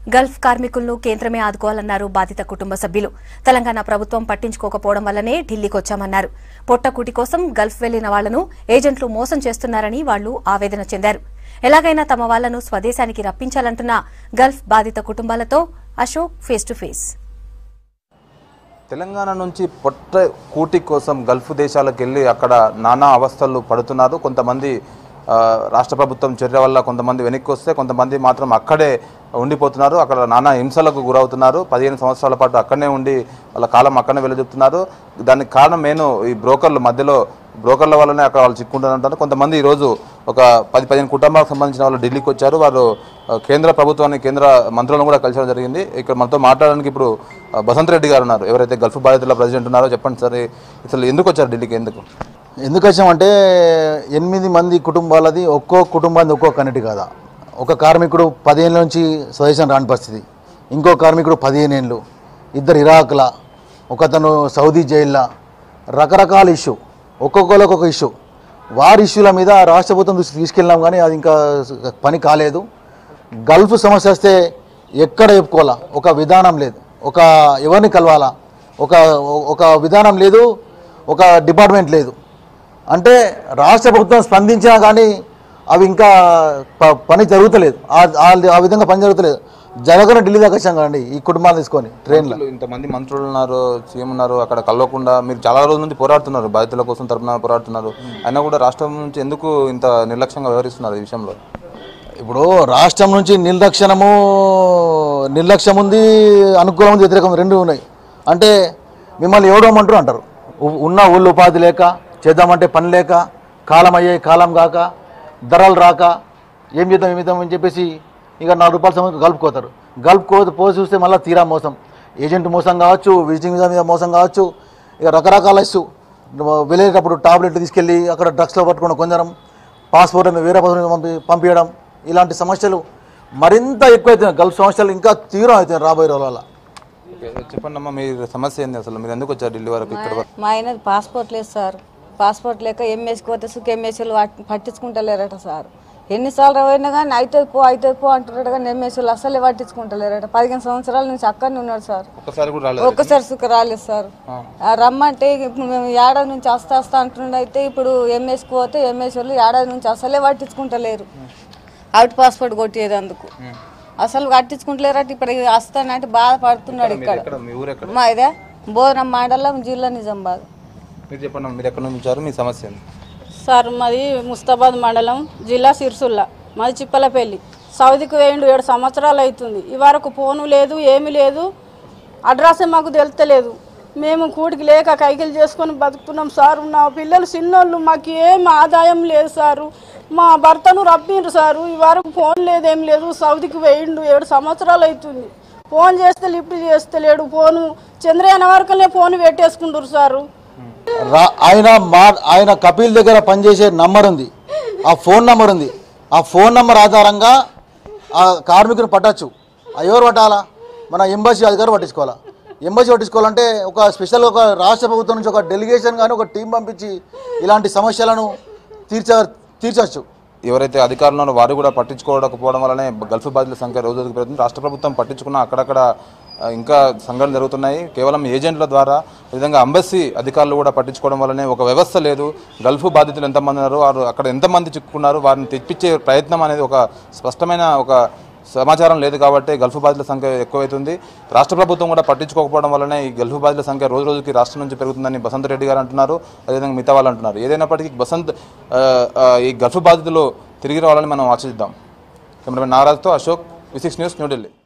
Gulf కార్మికులను కేంద్రమే ఆదుకోవాలన్నారు బాధిత కుటుంబ సభ్యులు తెలంగాణ ప్రభుత్వం పట్టించుకోకపోవడం వల్లనే ఢిల్లీకి వచ్చామన్నారు పొట్టకూటి కోసం గల్ఫ్ వెళ్లిన వాళ్లను ఏజెంట్లు మోసం చేస్తున్నారని వాళ్లు ఆవేదన చెందారు ఎలాగైనా తమ వాళ్లను స్వదేశానికి రప్పించాలంటున్న గల్ఫ్ బాధిత కుటుంబాలతో Ashok face to face Telangana నుంచి పొట్ట కూటి కోసం గల్ఫ్ దేశాలకు వెళ్ళి అక్కడ నానా అవస్థలు పడుతున్నారు కొంతమంది ఆ, రాష్ట్ర ప్రభుత్వం చర్య వల్ల కొంతమంది వెనక్కి వస్తే కొంతమంది మాత్రం అక్కడే ఉండిపోతున్నారు అక్కడ నానా హింసలకు గురవుతున్నారు పదిహేను సంవత్సరాల పాటు అక్కడనే ఉండి వాళ్ళ కాలం అక్కడనే వెళ్ళజెప్తున్నారు దానికి కారణం నేను ఈ బ్రోకర్ల మధ్యలో బ్రోకర్ల వల్లనే అక్కడ వాళ్ళు చిక్కుంటారు కొంతమంది ఈరోజు ఒక పది పదిహేను కుటుంబాలకు సంబంధించిన వాళ్ళు ఢిల్లీకి వచ్చారు వారు ఆ, కేంద్ర ప్రభుత్వాన్ని కేంద్ర మంత్రులను కూడా కలిసడం జరిగింది ఇక్కడ మనతో మాట్లాడడానికి ఇప్పుడు ఆ, బసంత్ రెడ్డి గారు ఉన్నారు ఎవరైతే గల్ఫ్ బాధితుల ప్రెసిడెంట్ ఉన్నారో చెప్పండి సార్ అసలు ఎందుకు వచ్చారు ఢిల్లీకి ఎందుకు ఎందుకు వచ్చామంటే ఎనిమిది మంది కుటుంబాలది ఒక్కో కుటుంబానికి ఒక్కో కన్నటి కాదా ఒక కార్మికుడు పదిహేను నుంచి స్వదేశం రాని పరిస్థితి ఇంకో కార్మికుడు పదిహేను ఏళ్ళు ఇద్దరు ఇరాక్ల ఒకతను సౌదీ జైల్లో రకరకాల ఇష్యూ ఒక్కొక్కరు ఒక్కొక్క ఇష్యూ వారి ఇష్యూల మీద రాష్ట్ర ప్రభుత్వం దృష్టికి తీసుకెళ్ళాం కానీ అది ఇంకా పని కాలేదు గల్ఫ్ సమస్య వస్తే ఎక్కడ చెప్పుకోవాలా ఒక విధానం లేదు ఒక ఎవరిని కలవాలా ఒక ఒక విధానం లేదు ఒక డిపార్ట్మెంట్ లేదు అంటే రాష్ట్ర ప్రభుత్వం స్పందించినా కానీ అవి ఇంకా ప- పని జరుగుతలేదు ఆ- ఆ- ఆ విధంగా పని జరుగుతలేదు జరగకుండా ఢిల్లీ దాకా వచ్చాం కదండి ఈ కుటుంబాలు తీసుకొని ట్రైన్లో మంత్రులు ఇంతమంది మంత్రులు ఉన్నారు సీఎం ఉన్నారు అక్కడ కలవకుండా మీరు చాలా రోజుల నుంచి పోరాడుతున్నారు బాధితుల కోసం తరపున పోరాడుతున్నారు అయినా కూడా రాష్ట్రం నుంచి ఎందుకు ఇంత నిర్లక్ష్యంగా వ్యవహరిస్తున్నారు ఈ విషయంలో ఇప్పుడు రాష్ట్రం నుంచి నిర్లక్ష్యము నిర్లక్ష్యం ఉంది అనుకూలం ఉంది వ్యతిరేకం ఉంది, రెండు ఉన్నాయి అంటే మిమ్మల్ని ఎవడమంటారు అంటారు ఉ- ఉన్న ఊళ్ళు ఉపాధి లేక చేద్దామంటే పని లేక కాలం అయ్యే కాలం కాక ధరలు రాక ఏం చేద్దాం ఏం చేద్దాం అని చెప్పేసి ఇక నాలుగు రూపాయల సమయం గలుపుకోతారు గలుపుకో పోసి చూస్తే మళ్ళీ తీరా మోసం ఏజెంట్ మోసం కావచ్చు విజిటింగ్ వీసా మీద మోసం కావచ్చు ఇక రకరకాల ఇష్యూ వెళ్ళేటప్పుడు టాబ్లెట్ తీసుకెళ్ళి అక్కడ డ్రగ్స్లో పట్టుకుని కొందరం పాస్పోర్ట్ మీద వేరే పద్ధతిలో పంపి పంపించడం ఇలాంటి సమస్యలు మరింత ఎక్కువైతున్నాయి గల్ఫ్ సమస్యలు ఇంకా తీవ్రం అవుతాయి రాబోయే రోజుల చెప్పండి అమ్మా మీ సమస్య ఏంది అసలు మీరు ఎందుకు వచ్చారు ఢిల్లీ వరకు ఇక్కడ వరకు మా ఆయన పాస్పోర్ట్ లేదు సార్ పాస్పోర్ట్ లేక ఎంఎస్కి పోతే సుఖ ఎంఎస్సీలు పట్టించుకుంటలేరట సార్ ఎన్నిసార్లు పోయినా కానీ అయితే పో అయితే పో అంటున్నాడు కానీ ఎంఎస్సీలు అసలే పట్టించుకుంటలేరట పదిహేను సంవత్సరాల నుంచి అక్కడనే ఉన్నాడు సార్ ఒక్కసారి కూడా రాలేదు ఒక్కసారి సుఖ రాలేదు సార్ ఆ రమ్మంటే ఇప్పుడు మేము ఏడాది నుంచి వస్తా వస్తా అంటుండే అయితే ఇప్పుడు ఎంఎస్కి పోతే ఎంఎస్ వాళ్ళు ఏడాది నుంచి అసలే పట్టించుకుంటలేరు అవుట్ పాస్పోర్ట్ కొట్టేది అందుకు అసలు పట్టించుకుంటలేరట ఇప్పుడు వస్తానంటే బాధపడుతున్నాడు ఇక్కడ ఎక్కడ మీ ఊరు ఎక్కడ మా ఇదే బోధనం మండలం జిల్లా నిజామాబాద్ మీరు చెప్పండి అమ్మా, మీరు ఎక్కడ నుంచి వచ్చారు మీ సమస్య ఏంది సార్ మాది ముస్తాబాద్ మండలం జిల్లా సిర్సుల్లా మాది చిప్పలపల్లి సౌదీకి వేయండు ఏడు సంవత్సరాలు అవుతుంది ఈ వరకు ఫోను లేదు ఏమీ లేదు అడ్రస్ మాకు తెలుస్తలేదు మేము కూడికి లేక కైకిలు చేసుకొని బతుకుతున్నాం సార్ నా పిల్లలు చిన్నోళ్ళు మాకు ఏం ఆదాయం లేదు సారు మా భర్తను రప్పిండ్రు సారు ఈ వరకు ఫోన్ లేదేం లేదు సౌదీకి వేయండు ఏడు సంవత్సరాలు అవుతుంది ఫోన్ చేస్తే లిఫ్ట్ చేస్తలేడు ఫోను చంద్రయాన వరకునే ఫోన్ పెట్టేసుకుంటారు సారు రా ఆయన మా ఆయన కపిల్ దగ్గర పనిచేసే నంబర్ ఉంది ఆ ఫోన్ నంబర్ ఉంది ఆ ఫోన్ నంబర్ ఆధారంగా ఆ కార్మికుని పట్టచ్చు ఆ ఎవరు పట్టాలా మన ఎంబసీ అధికారులు పట్టించుకోవాలా ఎంబసీ పట్టించుకోవాలంటే ఒక స్పెషల్ ఒక రాష్ట్ర ప్రభుత్వం నుంచి ఒక డెలిగేషన్ కానీ ఒక టీం పంపించి ఇలాంటి సమస్యలను తీర్చ తీర్చవచ్చు ఎవరైతే అధికారులు ఉన్నారో వారు కూడా పట్టించుకోకపోవడం వల్లనే గల్ఫ్ బాధితుల సంఖ్య రోజు రోజుకు పెరుగుతుంది రాష్ట్ర ప్రభుత్వం పట్టించుకున్న అక్కడక్కడ ఆ, ఇంకా సంఘటనలు జరుగుతున్నాయి కేవలం ఏజెంట్ల ద్వారా ఈ విధంగా అంబసీ అధికారులు కూడా పట్టించుకోవడం వల్లనే ఒక వ్యవస్థ లేదు గల్ఫ్ బాధితులు ఎంతమంది ఉన్నారు వారు అక్కడ ఎంతమంది చిక్కుకున్నారు వారిని తెప్పించే ప్రయత్నం అనేది ఒక స్పష్టమైన ఒక సమాచారం లేదు కాబట్టి గల్ఫ్ బాధితుల సంఖ్య ఎక్కువైతుంది రాష్ట్ర ప్రభుత్వం కూడా పట్టించుకోకపోవడం వల్లనే ఈ గల్ఫ్ బాధితుల సంఖ్య రోజు రోజుకి రాష్ట్రం నుంచి పెరుగుతుందని బసంత్ రెడ్డి గారు అంటున్నారు అదేవిధంగా మిగతా వాళ్ళు అంటున్నారు ఏదైనప్పటికీ బసంత్ ఆ, ఆ, ఈ గల్ఫ్ బాధితులు తిరిగి రావాలని మనం ఆశిద్దాం కెమెరామెన్ నాగరాజ్తో Ashok V six news New Delhi